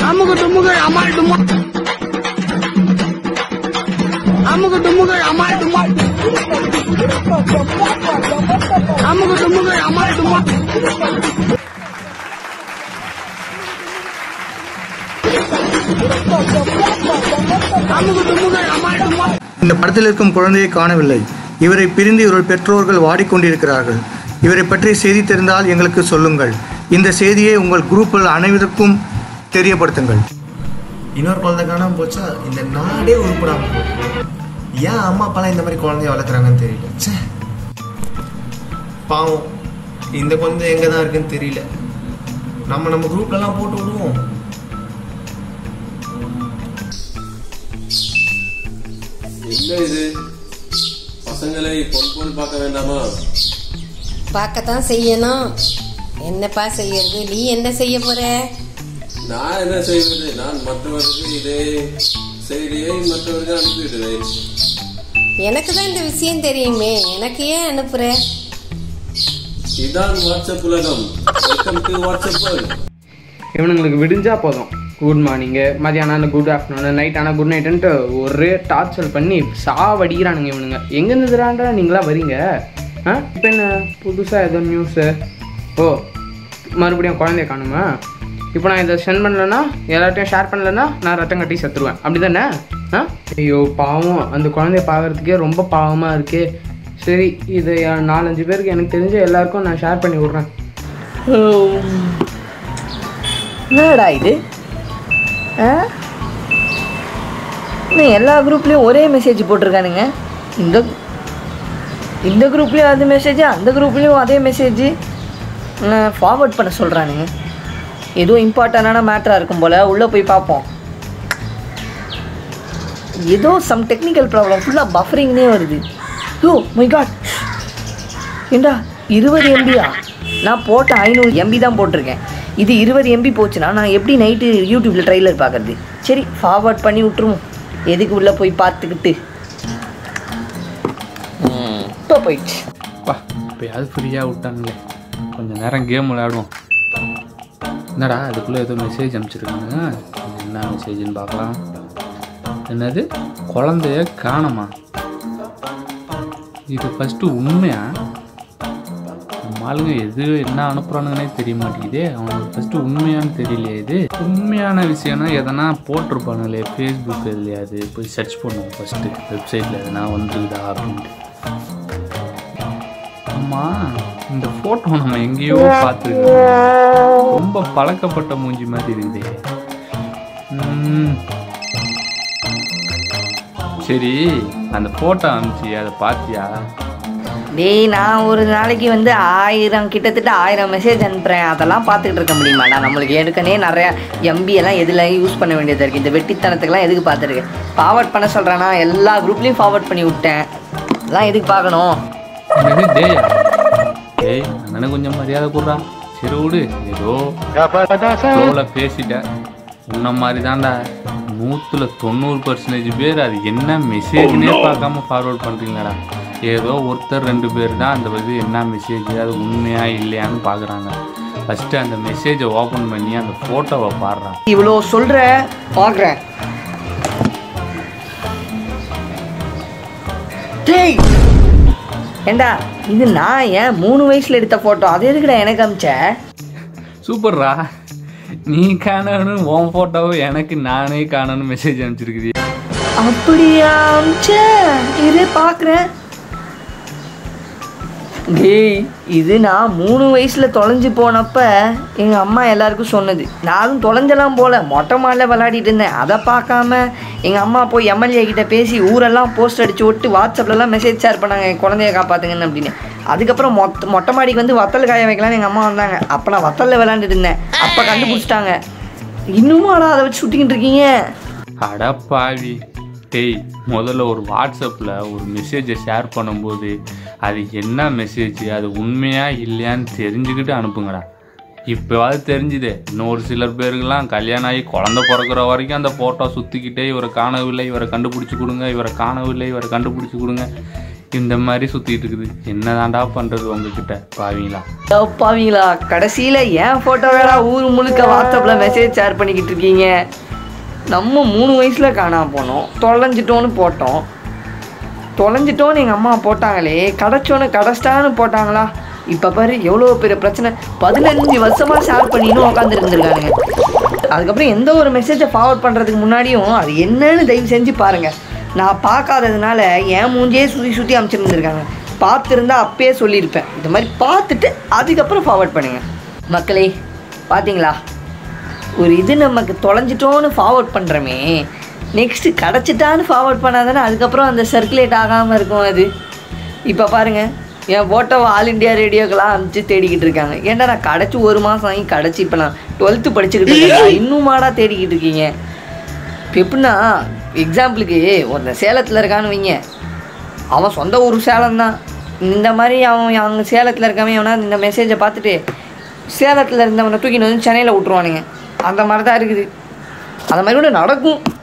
அமுகு டுமுகு அமால் டுமா அமுகு டுமுகு அமால் டுமா அமுகு டுமுகு அமால் டுமா அமுகு டுமுகு அமால் டுமா இந்த படத்தில் இருக்கும் குழந்தையை காணவில்லை இவரை பிரிந்து இவர்கள் பெற்றோர்கள் வாடிக்கொண்டிருக்கிறார்கள் இவரை பற்றி செய்தி தெரிந்தால் எங்களுக்கு சொல்லுங்கள் இந்த செய்தியை உங்கள் குரூப்பில் அனைவருக்கும் தெரியப்படுத்துங்கள் இன்னொரு குழந்தை காணாம போச்சா இந்த நாடே உருப்படாம போகுது ஏன் அம்மா அப்பாலாம் இந்த மாதிரி குழந்தைய வளர்க்குறாங்கன்னு தெரியல ச்சே பாவம் இந்த குழந்தை எங்க தான் இருக்குன்னு தெரியல நம்ம நம்ம குரூப்லலாம் போட்டு விடுவோம் என்ன இது பசங்களை பொன் பொன் பார்க்க வேண்டாமா பார்க்கத்தான் செய்யணும் என்னப்பா செய்யறது நீ என்ன செய்ய போற நான் என்ன செய்வது நான் மற்றவருக்கு இதே செய்தியை மற்றவருக்கு அனுப்பிவிடுவேன் எனக்கு தான் இந்த விஷயம் தெரியுமே எனக்கு ஏன் அனுப்புற இதான் வாட்ஸ்அப் உலகம் வெல்கம் டு வாட்ஸ்அப் வேர்ல்ட் இவனுங்களுக்கு விடிஞ்சா போதும் குட் மார்னிங்கு மதியானம் ஆனால் குட் ஆஃப்டர்நூன் நைட் ஆனால் குட் நைட்டுன்ட்டு ஒரே டார்ச்சர் பண்ணி சாவடிக்கிறானுங்க இவனுங்க எங்கேருந்து இதுறாண்டா நீங்களா வரீங்க ஆ இப்போ என்ன புதுசாக ஏதோ நியூஸு ஓ மறுபடியும் குழந்தைய காணுமா இப்போ நான் இதை சென்ட் பண்ணலன்னா எல்லார்ட்டையும் ஷேர் பண்ணலன்னா நான் ரத்தம் கட்டி செத்துருவேன் அப்படி தானே ஆ ஐயோ பாவம் அந்த குழந்தைய பார்க்கறதுக்கே ரொம்ப பாவமாக இருக்கே சரி இதை நாலஞ்சு பேருக்கு எனக்கு தெரிஞ்ச எல்லாருக்கும் நான் ஷேர் பண்ணி விட்றேன் என்னடா இது ஆ இன்னும் எல்லா குரூப்லேயும் ஒரே மெசேஜ் போட்டிருக்கானுங்க இந்த இந்த குரூப்லேயும் அது மெசேஜ் அந்த குரூப்லேயும் அதே மெசேஜ் ஃபார்வர்ட் பண்ண சொல்கிறானுங்க ஏதோ இம்பார்ட்டண்டான மேட்டராக இருக்கும் போல் உள்ளே போய் பார்ப்போம் ஏதோ சம் டெக்னிக்கல் ப்ராப்ளம் ஃபுல்லாக பஃபரிங்னே வருது யோ மை காட் ஏண்டா இருபது எம்பியா நான் போட்ட ஐநூறு எம்பி தான் போட்டிருக்கேன் இது இருபது எம்பி போச்சுன்னா நான் எப்படி நைட்டு யூடியூப்பில் ட்ரைலர் பார்க்கறது சரி ஃபார்வர்ட் பண்ணி விட்ருவோம் எதுக்கு உள்ளே போய் பார்த்துக்கிட்டு இப்போ போயிடுச்சு பா இப்போயாவது ஃப்ரீயாக விட்டாங்களே கொஞ்சம் நேரம் கேம் விளையாடுவோம் என்னடா அதுக்குள்ளே ஏதோ மெசேஜ் அனுப்பிச்சிருக்காங்க இது என்ன மெசேஜ்னு பார்க்கலாம் என்னது குழந்தைய காணோமா இது ஃபஸ்ட்டு உண்மையா நம்ம ஆளுங்க எது என்ன அனுப்புகிறானுங்கன்னே தெரிய மாட்டேங்குதே அவனுக்கு ஃபஸ்ட்டு உண்மையான்னு தெரியலையே இது உண்மையான விஷயம்னா எதனா போட்டிருப்பானுங்களே ஃபேஸ்புக் எதுலையாது போய் சர்ச் பண்ணுவோம் ஃபஸ்ட்டு வெப்சைட்டில் எதனா வந்துருதா அப்படின்ட்டு ஆமா இந்த போட்டோ நம்ம எங்கேயோ பார்த்துருக்கோம் ரொம்ப பழக்கப்பட்ட மூஞ்சி மாதிரி இருக்குதே ம். சரி அந்த போட்டோ அனுப்பிச்சு அதை பார்த்தியா டேய் நான் ஒரு நாளைக்கு வந்து ஆயிரம் கிட்டத்தட்ட ஆயிரம் மெசேஜ் அனுப்புகிறேன் அதெல்லாம் பார்த்துக்கிட்டு இருக்க முடியுமாடா நம்மளுக்கு ஏற்கனவே நிறையா எம்பி எல்லாம் எதில் யூஸ் பண்ண வேண்டியதாக இருக்குது இந்த வெட்டித்தனத்துக்குலாம் எதுக்கு பார்த்துருக்கேன் ஃபார்வர்ட் பண்ண சொல்கிறேன்னா எல்லா குரூப்லேயும் ஃபார்வர்ட் பண்ணி விட்டேன் அதெல்லாம் எதுக்கு பார்க்கணும் என்னது டேய் டேய் அண்ணனுக்கு கொஞ்சம் மரியாதை கொடுறா சரி விடு ஏதோ ஃப்ளோவில் பேசிட்டேன் உன்ன மாதிரி தான்டா நூற்றுல தொண்ணூறு பர்சன்டேஜ் பேர் அது என்ன மெசேஜ்னே பார்க்காம ஃபார்வர்ட் பண்ணுறீங்களாடா ஏதோ ஒருத்தர் ரெண்டு பேர் தான் அந்த இது என்ன மெசேஜ் அது உண்மையா இல்லையான்னு பார்க்குறாங்க ஃபஸ்ட்டு அந்த மெசேஜை ஓப்பன் பண்ணி அந்த ஃபோட்டோவை பாடுறான் இவ்வளோ சொல்கிற பார்க்குறேன் டேய் ஏண்டா இது நான் ஏன் மூணு வயசில் எடுத்த ஃபோட்டோ அது எதுக்குடா எனக்கு அமிச்ச சூப்பர்ரா நீ காணணும் உன் ஃபோட்டோவை எனக்கு நானே காணணும் மெசேஜ் அனுப்பிச்சிருக்குது அப்படியா அமிச்ச இரு பார்க்குறேன் டேய் இது நான் மூணு வயசில் தொலைஞ்சு போனப்ப எங்கள் அம்மா எல்லாருக்கும் சொன்னது நானும் தொலைஞ்செல்லாம் போல மொட்டை மாடில் விளையாடிட்டு இருந்தேன் அதை பார்க்காம எங்கள் அம்மா போய் எம்எல்ஏ கிட்ட பேசி ஊரெல்லாம் போஸ்ட் அடிச்சு விட்டு வாட்ஸ்அப்லலாம் மெசேஜ் ஷேர் பண்ணாங்க என் குழந்தைய காப்பாற்றுங்கன்னு அப்படின்னு அதுக்கப்புறம் மொத்த மொட்டை மாடிக்கு வந்து வத்தல் காய வைக்கலாம்னு எங்கள் அம்மா வந்தாங்க அப்போ நான் வத்தலில் விளையாண்டுட்டு இருந்தேன் அப்போ கண்டுபிடிச்சிட்டாங்க இன்னுமாடா அதை வச்சு சுட்டிக்கிட்டு இருக்கீங்க அட பாவி டேய் முதல்ல ஒரு வாட்ஸ்அப்பில் ஒரு மெசேஜை ஷேர் பண்ணும்போது அது என்ன மெசேஜ் அது உண்மையா இல்லையான்னு தெரிஞ்சுக்கிட்டு அனுப்புங்கடா இப்போவாது தெரிஞ்சுது இன்னொரு சிலர் பேருக்கெல்லாம் கல்யாணம் ஆகி குழந்த பிறக்கிற வரைக்கும் அந்த ஃபோட்டோ சுற்றிக்கிட்டே இவரை காணவில்லை இவரை கண்டுபிடிச்சி கொடுங்க இவரை காணவில்லை இவரை கண்டுபிடிச்சி கொடுங்க இந்த மாதிரி சுற்றிட்டு இருக்குது என்னதான்டா பண்ணுறது உங்ககிட்ட பாவீங்களா பாவீங்களா கடைசியில் என் ஃபோட்டோ வேற ஊர் முழுக்க வாட்ஸ்அப்பில் மெசேஜ் ஷேர் பண்ணிக்கிட்டு இருக்கீங்க நம்ம மூணு வயசில் காணாம போனோம் தொலைஞ்சிட்டோன்னு போட்டோம் தொலைஞ்சிட்டோன்னு எங்கள் அம்மா போட்டாங்களே கிடச்சோன்னு கிடச்சிட்டான்னு போட்டாங்களா இப்போ பாரு எவ்வளோ பெரிய பிரச்சனை பதினஞ்சு வருஷமாக ஷேர் பண்ணின்னு உட்காந்துருந்துருக்கானுங்க அதுக்கப்புறம் எந்த ஒரு மெசேஜை ஃபார்வர்ட் பண்ணுறதுக்கு முன்னாடியும் அது என்னன்னு தயவு செஞ்சு பாருங்கள் நான் பார்க்காததுனால என் மூஞ்சே சுற்றி சுற்றி அமைச்சிருந்துருக்காங்க பார்த்துருந்தா அப்பயே சொல்லியிருப்பேன் இந்த மாதிரி பார்த்துட்டு அதுக்கப்புறம் ஃபார்வர்ட் பண்ணுங்கள் மக்களே பார்த்தீங்களா ஒரு இது நமக்கு தொலைஞ்சிட்டோன்னு ஃபார்வர்ட் பண்ணுறோமே நெக்ஸ்ட்டு கிடச்சிட்டான்னு ஃபார்வர்ட் பண்ணாதானே அதுக்கப்புறம் அந்த சர்க்குலேட் ஆகாமல் இருக்கும் அது இப்போ பாருங்கள் என் ஃபோட்டோவை ஆல் இண்டியா ரேடியோக்கெல்லாம் அனுப்பிச்சு தேடிக்கிட்டு இருக்காங்க ஏன்டா நான் கிடச்சி ஒரு மாதம் ஆகி கிடச்சி இப்போ நான் டுவெல்த்து படிச்சுக்கிட்டு இருக்கேன் இன்னும் மாடா தேடிக்கிட்டு இருக்கீங்க இப்போ எப்படின்னா எக்ஸாம்பிளுக்கு ஒருத்தன் சேலத்தில் இருக்கான்னு வைங்க அவன் சொந்த ஊர் சேலம் தான் இந்த மாதிரி அவன் அவங்க சேலத்தில் இருக்கவன் எவனா இந்த மெசேஜை பார்த்துட்டு சேலத்தில் இருந்தவனை தூக்கின்னு வந்து சென்னையில் விட்ருவானுங்க அந்த மாதிரி தான் இருக்குது அந்த மாதிரி கூட நடக்கும்